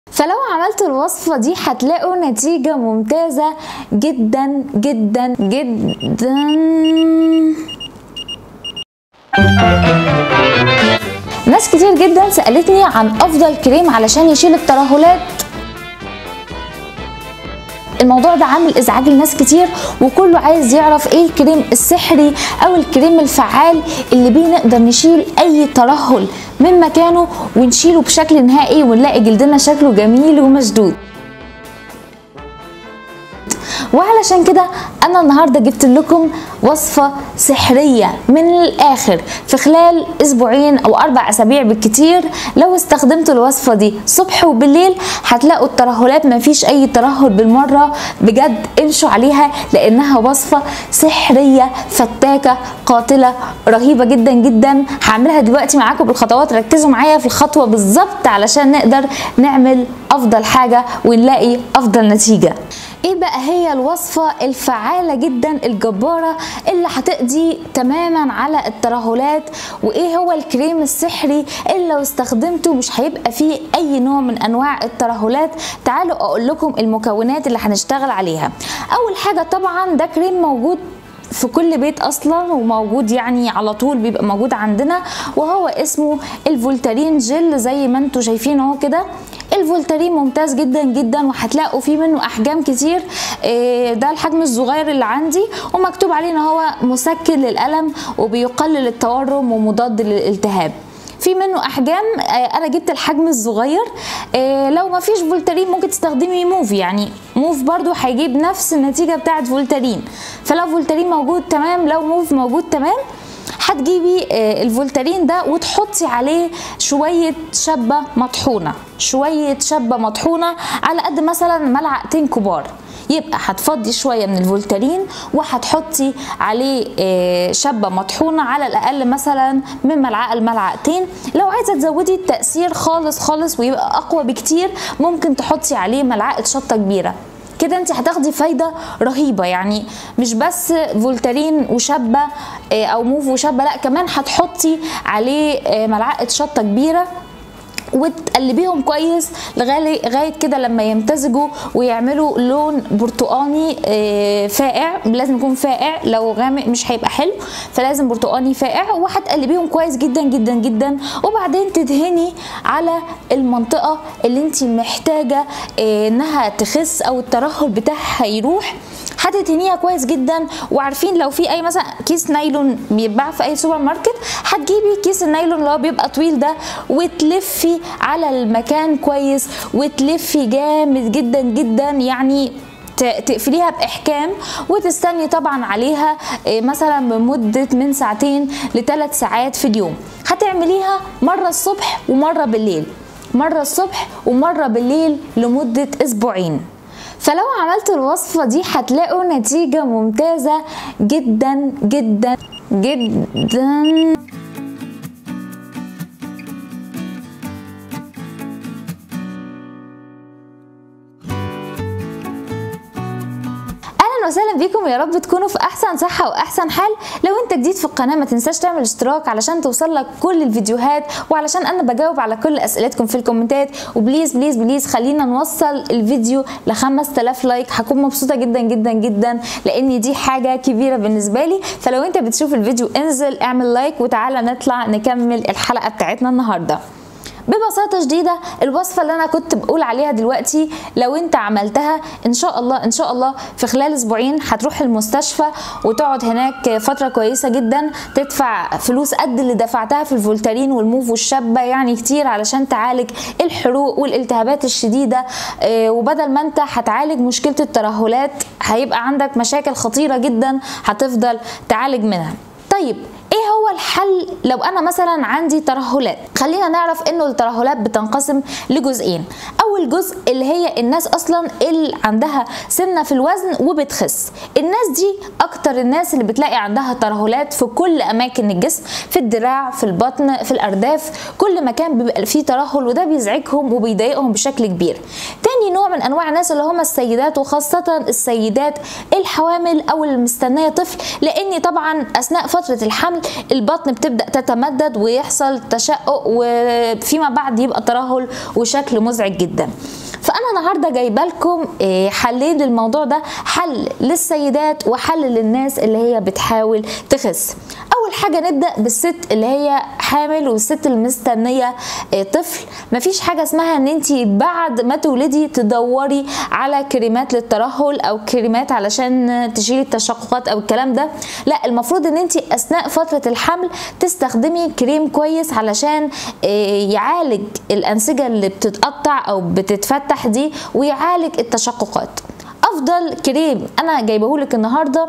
فلو عملتوا الوصفة دي هتلاقوا نتيجة ممتازة جدا جدا جدا ناس كتير جدا سألتني عن أفضل كريم علشان يشيل الترهلات الموضوع ده عامل ازعاج لناس كتير وكله عايز يعرف ايه الكريم السحري او الكريم الفعال اللي بيه نقدر نشيل اي ترهل من مكانه ونشيله بشكل نهائي ونلاقي جلدنا شكله جميل ومشدود وعلشان كده انا النهارده جبت لكم وصفه سحريه من الاخر في خلال اسبوعين او اربع اسابيع بالكتير لو استخدمتوا الوصفه دي صبح وبالليل هتلاقوا الترهلات مفيش اي ترهل بالمره بجد امشوا عليها لانها وصفه سحريه فتاكه قاتله رهيبه جدا جدا هعملها دلوقتي معاكم بالخطوات ركزوا معايا في الخطوه بالظبط علشان نقدر نعمل افضل حاجه ونلاقي افضل نتيجه ايه بقى هي الوصفة الفعالة جدا الجبارة اللي هتقضي تماما على الترهلات وايه هو الكريم السحري اللي لو استخدمته مش هيبقى فيه اي نوع من انواع الترهلات تعالوا اقول لكم المكونات اللي هنشتغل عليها اول حاجة طبعا ده كريم موجود في كل بيت اصلا وموجود يعني على طول بيبقى موجود عندنا وهو اسمه الفولتارين جل زي ما انتم شايفين اهو كده الفولتارين ممتاز جدا جدا وهتلاقوا فيه منه احجام كتير ده الحجم الصغير اللي عندي ومكتوب عليه ان هو مسكن للالم وبيقلل التورم ومضاد للالتهاب في منه احجام انا جبت الحجم الصغير لو ما فيش فولتارين ممكن تستخدمي موف يعني موف برضو هيجيب نفس النتيجه بتاعه فولتارين فلو فولتارين موجود تمام لو موف موجود تمام هتجيبي الفولتارين ده وتحطي عليه شويه شبه مطحونه شويه شبه مطحونه على قد مثلا ملعقتين كبار يبقى هتفضي شويه من الفولتارين وهتحطي عليه شبه مطحونه على الاقل مثلا من ملعقه لملعقتين لو عايزه تزودي التاثير خالص خالص ويبقى اقوى بكتير ممكن تحطي عليه ملعقه شطه كبيره كده انت هتاخدي فايده رهيبه يعني مش بس فولتارين وشبه او موف وشبه لا كمان هتحطي عليه ملعقه شطه كبيره وتقلبيهم كويس لغايه لغايه كده لما يمتزجوا ويعملوا لون برتقاني فاقع لازم يكون فاقع لو غامق مش هيبقى حلو فلازم برتقاني فاقع وهتقلبيهم كويس جدا جدا جدا وبعدين تدهني على المنطقه اللي انت محتاجه انها تخس او الترهل بتاعها يروح هتدهنيها كويس جدا وعارفين لو في اي مثلا كيس نايلون بيتباع في اي سوبر ماركت هتجيبي كيس النايلون اللي هو بيبقى طويل ده وتلفي على المكان كويس وتلفي جامد جدا جدا يعني تقفليها باحكام وتستني طبعا عليها مثلا بمده من ساعتين لثلاث ساعات في اليوم هتعمليها مره الصبح ومره بالليل مره الصبح ومره بالليل لمده اسبوعين فلو عملتوا الوصفة دي هتلاقوا نتيجة ممتازة جدا جدا جدا وسهلا بيكم يا رب تكونوا في احسن صحه واحسن حال لو انت جديد في القناه ما تنساش تعمل اشتراك علشان توصل لك كل الفيديوهات وعلشان انا بجاوب على كل اسئلتكم في الكومنتات وبليز بليز بليز خلينا نوصل الفيديو ل 5000 لايك هكون مبسوطه جدا جدا جدا لان دي حاجه كبيره بالنسبه لي فلو انت بتشوف الفيديو انزل اعمل لايك وتعالى نطلع نكمل الحلقه بتاعتنا النهارده ببساطه شديده الوصفه اللي انا كنت بقول عليها دلوقتي لو انت عملتها ان شاء الله ان شاء الله في خلال اسبوعين هتروح المستشفى وتقعد هناك فتره كويسه جدا تدفع فلوس قد اللي دفعتها في الفولتارين والموف والشابه يعني كتير علشان تعالج الحروق والالتهابات الشديده وبدل ما انت هتعالج مشكله الترهلات هيبقى عندك مشاكل خطيره جدا هتفضل تعالج منها طيب ايه هو الحل لو انا مثلا عندي ترهلات خلينا نعرف انه الترهلات بتنقسم لجزئين اول جزء اللي هي الناس اصلا اللي عندها سمنه في الوزن وبتخس الناس دي اكتر الناس اللي بتلاقي عندها ترهلات في كل اماكن الجسم في الدراع في البطن في الارداف كل مكان بيبقى فيه ترهل وده بيزعجهم وبيضايقهم بشكل كبير تاني نوع من انواع الناس اللي هم السيدات وخاصه السيدات الحوامل او المستنيه طفل لان طبعا اثناء فتره الحمل البطن بتبدا تتمدد ويحصل تشقق وفيما بعد يبقى ترهل وشكل مزعج جدا جدا فانا النهارده جايبه لكم آه، حلين للموضوع ده حل للسيدات وحل للناس اللي هي بتحاول تخس اول حاجه نبدا بالست اللي هي حامل والست المستنيه آه، طفل مفيش حاجه اسمها ان انت بعد ما تولدي تدوري على كريمات للترهل او كريمات علشان تشيلي التشققات او الكلام ده لا المفروض ان انت اثناء فتره الحمل تستخدمي كريم كويس علشان آه، يعالج الانسجه اللي بتتقطع او بتتفتح دي ويعالج التشققات افضل كريم انا جايبه لك النهارده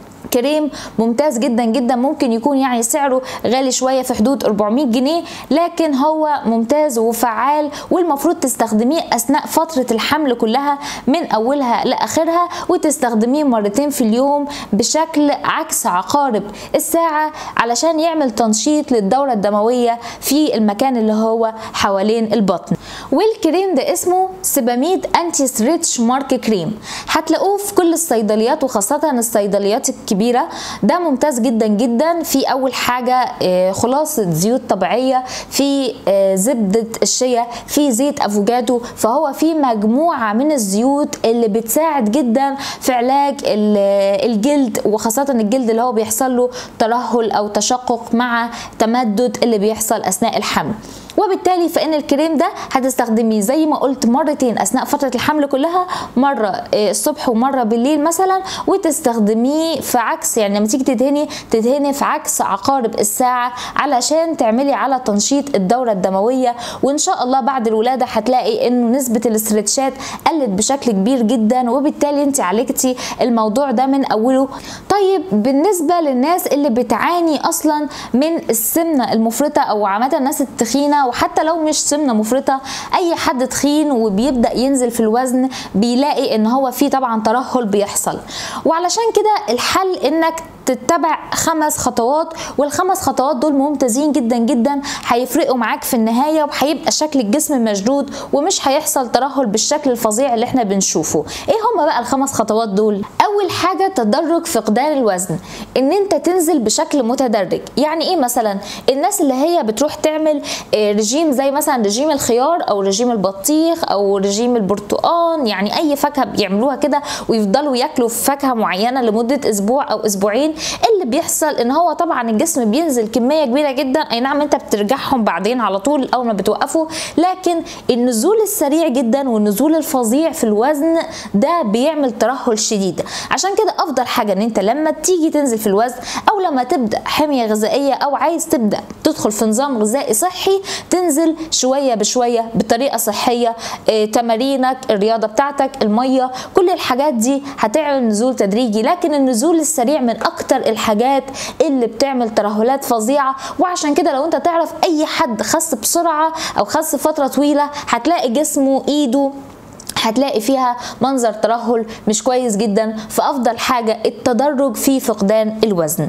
كريم ممتاز جدا جدا ممكن يكون يعني سعره غالي شويه في حدود 400 جنيه لكن هو ممتاز وفعال والمفروض تستخدميه اثناء فتره الحمل كلها من اولها لاخرها وتستخدميه مرتين في اليوم بشكل عكس عقارب الساعه علشان يعمل تنشيط للدوره الدمويه في المكان اللي هو حوالين البطن والكريم ده اسمه سيباميد انتي ستريتش مارك كريم هتلاقوه في كل الصيدليات وخاصه الصيدليات الكبيره ده ممتاز جدا جدا في اول حاجه آه، خلاصه زيوت طبيعيه في آه، زبده الشيا في زيت افوكادو فهو في مجموعه من الزيوت اللي بتساعد جدا في علاج ال- الجلد وخاصه الجلد اللي هو بيحصل له ترهل او تشقق مع تمدد اللي بيحصل اثناء الحمل وبالتالي فان الكريم ده هتستخدميه زي ما قلت مرتين اثناء فتره الحمل كلها مره آه، الصبح ومره بالليل مثلا وتستخدميه في عكس يعني لما تيجي تدهني تدهني في عكس عقارب الساعه علشان تعملي على تنشيط الدوره الدمويه وان شاء الله بعد الولاده هتلاقي انه نسبه الاسترتشات قلت بشكل كبير جدا وبالتالي انت عالجتي الموضوع ده من اوله طيب بالنسبه للناس اللي بتعاني اصلا من السمنه المفرطه او عامه الناس التخينه وحتى لو مش سمنه مفرطه اي حد تخين وبيبدا ينزل في الوزن بيلاقي ان هو في طبعا ترهل بيحصل وعلشان كده الحل انك تتبع خمس خطوات والخمس خطوات دول ممتازين جدا جدا هيفرقوا معاك في النهايه وهيبقى شكل الجسم مشدود ومش هيحصل ترهل بالشكل الفظيع اللي احنا بنشوفه ايه هما بقى الخمس خطوات دول اول حاجه تدرج فقدان الوزن ان انت تنزل بشكل متدرج يعني ايه مثلا الناس اللي هي بتروح تعمل آه، رجيم زي مثلا رجيم الخيار او رجيم البطيخ او رجيم البرتقال يعني اي فاكهه بيعملوها كده ويفضلوا ياكلوا فاكهه معينه لمده اسبوع او اسبوعين اللي بيحصل ان هو طبعا الجسم بينزل كميه كبيره جدا اي نعم انت بترجعهم بعدين على طول اول ما بتوقفوا لكن النزول السريع جدا والنزول الفظيع في الوزن ده بيعمل ترهل شديد عشان كده افضل حاجه ان انت لما تيجي تنزل في الوزن او لما تبدا حميه غذائيه او عايز تبدا تدخل في نظام غذائي صحي تنزل شويه بشويه بطريقه صحيه آه، تمارينك الرياضه بتاعتك الميه كل الحاجات دي هتعمل نزول تدريجي لكن النزول السريع من اكتر الحاجات اللي بتعمل ترهلات فظيعه وعشان كده لو انت تعرف اي حد خس بسرعه او خس فتره طويله هتلاقي جسمه ايده هتلاقي فيها منظر ترهل مش كويس جدا فافضل حاجه التدرج في فقدان الوزن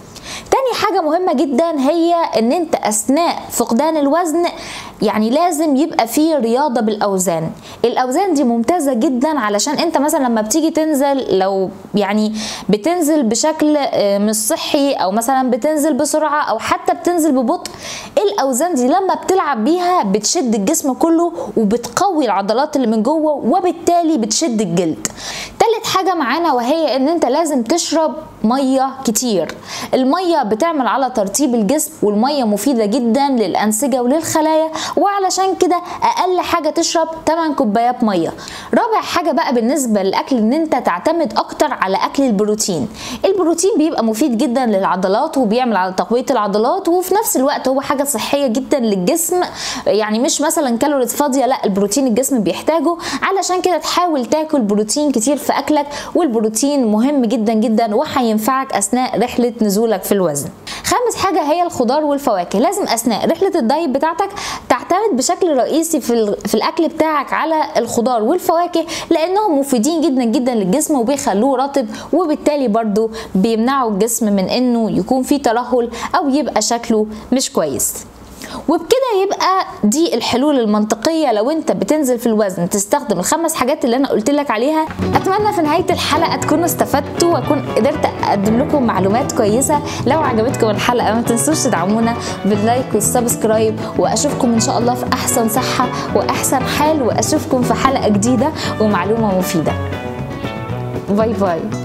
تاني حاجة مهمة جدا هي ان انت اثناء فقدان الوزن يعني لازم يبقى فيه رياضة بالاوزان الاوزان دي ممتازة جدا علشان انت مثلا لما بتيجي تنزل لو يعني بتنزل بشكل آه، مش صحي او مثلا بتنزل بسرعة او حتى بتنزل ببطء الاوزان دي لما بتلعب بيها بتشد الجسم كله وبتقوي العضلات اللي من جوه وبالتالي بتشد الجلد تالت حاجة معانا وهي ان انت لازم تشرب مية كتير المية بتعمل على ترطيب الجسم والمية مفيدة جدا للأنسجة وللخلايا وعلشان كده أقل حاجة تشرب 8 كوبايات مية رابع حاجة بقى بالنسبة للأكل ان انت تعتمد اكتر على أكل البروتين البروتين بيبقى مفيد جدا للعضلات وبيعمل على تقوية العضلات وفي نفس الوقت هو حاجة صحية جدا للجسم يعني مش مثلا كالوريز فاضية لا البروتين الجسم بيحتاجه علشان كده تحاول تاكل بروتين كتير في أكلك والبروتين مهم جدا جدا وهينفعك أثناء رحلة نزولك في الوزن خامس حاجة هي الخضار والفواكه لازم أثناء رحلة الدايت بتاعتك تعتمد بشكل رئيسي في, ال- في الأكل بتاعك على الخضار والفواكه لأنهم مفيدين جدا جدا للجسم وبيخلوه رطب وبالتالي برضو بيمنعوا الجسم من إنه يكون فيه ترهل أو يبقى شكله مش كويس وبكده يبقى دي الحلول المنطقيه لو انت بتنزل في الوزن تستخدم الخمس حاجات اللي انا قلت لك عليها اتمنى في نهايه الحلقه تكونوا استفدتوا واكون قدرت اقدم لكم معلومات كويسه لو عجبتكم الحلقه ما تنسوش تدعمونا باللايك والسبسكرايب واشوفكم ان شاء الله في احسن صحه واحسن حال واشوفكم في حلقه جديده ومعلومه مفيده باي باي